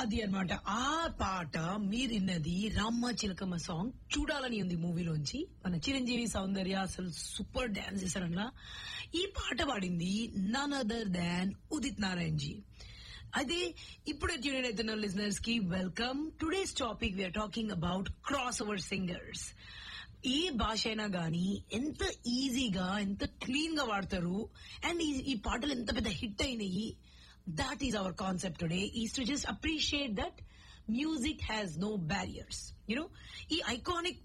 అది అన్నమాట ఆ పాట మీరిన్నది రామ్మ చిలకమ్మ సాంగ్ చూడాలని ఉంది మూవీలోంచి మన చిరంజీవి సౌందర్య అసలు సూపర్ డాన్స్ చేశారన్న ఈ పాట పాడింది none other than Udit Narayan ji అదే ఇప్పుడు ట్యూన్ అవుతున్న లిజనర్స్ కి welcome today's topic we are talking about crossover singers ఏ భాష అయినా గానీ ఎంత ఈజీగా ఎంత క్లీన్ గా వాడతారు అండ్ ఈ పాటలు ఎంత పెద్ద హిట్ అయినాయి that is our concept today is to just appreciate that music has no barriers you know ఈ ఐకానిక్